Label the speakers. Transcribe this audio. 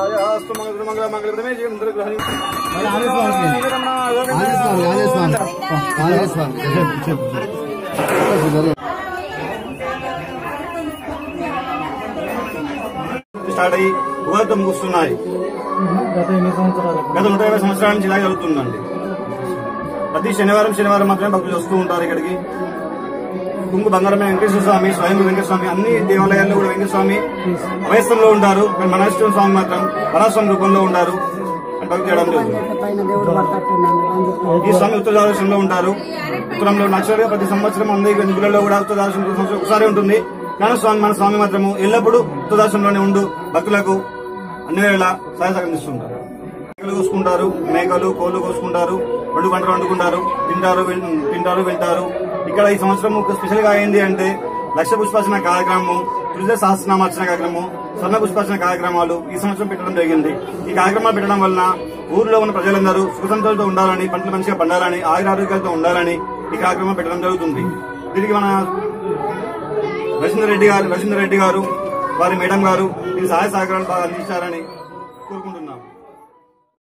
Speaker 1: ఆయాస్తు మంగళ మంగళ మంగళమే జీవంద్ర గ్రహణి స్టార్ట్ అయ్యి ఉగాదితో ముగుస్తున్నాయి
Speaker 2: గత ఎన్ని సంవత్సరాలు
Speaker 1: గత నూట యాభై సంవత్సరాల నుంచి ఇలా జరుగుతుందండి ప్రతి శనివారం శనివారం మాత్రమే భక్తులు వస్తూ ఉంటారు ఇక్కడికి కుంగు బంగారమే వెంకటేశ్వర స్వామి స్వయం వెంకటేశ్వర స్వామి అన్ని దేవాలయాల్లో కూడా వెంకటేశ్వర స్వామి అభయస్థంలో ఉంటారు కానీ మనేశ్వర స్వామి మాత్రం పరాస్వామి రూపంలో ఉంటారు అని భక్తి చేయడం జరుగుతుంది
Speaker 3: పైన దేవుడు పడతట్టున్నాడు అని చెప్పి
Speaker 1: ఈ స్వామి ఉత్తర ద్వాదశంలో ఉంటారు ఉత్తరంలో నక్షత్రంగా ప్రతి సంవత్సరం అందరి గుళ్ళలో కూడా ఉత్తర ద్వాదశం ప్రతి సంవత్సరం ఒకసారి ఉంటుంది కానీ స్వామి మన స్వామి మాత్రము ఎల్లప్పుడూ ఉత్తర ద్వాదశంలోనే ఉండు భక్తులకు అన్ని వేళ సహాయ సహకరిస్తుంటారు మేకలు కోసుకుంటారు మేకలు కోళ్లు కోసుకుంటారు రెండు గంటలు వండుకుంటారు తింటారు వెళ్- తింటారు వెళ్తారు ఇక్కడ ఈ సంవత్సరం ఒక స్పెషల్ గా అయింది అంటే లక్ష పుష్పార్చన కార్యక్రమం తులసి సహస్రనామార్చన కార్యక్రమం స్వర్ణ పుష్పార్చన కార్యక్రమాలు ఈ సంవత్సరం పెట్టడం జరిగింది ఈ కార్యక్రమాలు పెట్టడం వలన ఊర్లో ఉన్న ప్రజలందరూ సుఖ సంతోషంతో ఉండాలని పంటలు మంచిగా పండాలని ఆయురారోగ్యాలతో ఉండాలని ఈ కార్యక్రమం పెట్టడం జరుగుతుంది దీనికి మన రవీంద్ర రెడ్డి గారు రవీంద్ర రెడ్డి గారు వారి మేడం గారు ఈ సహాయ సహకారాలు బాగా అందించారని కోరుకుంటున్నాను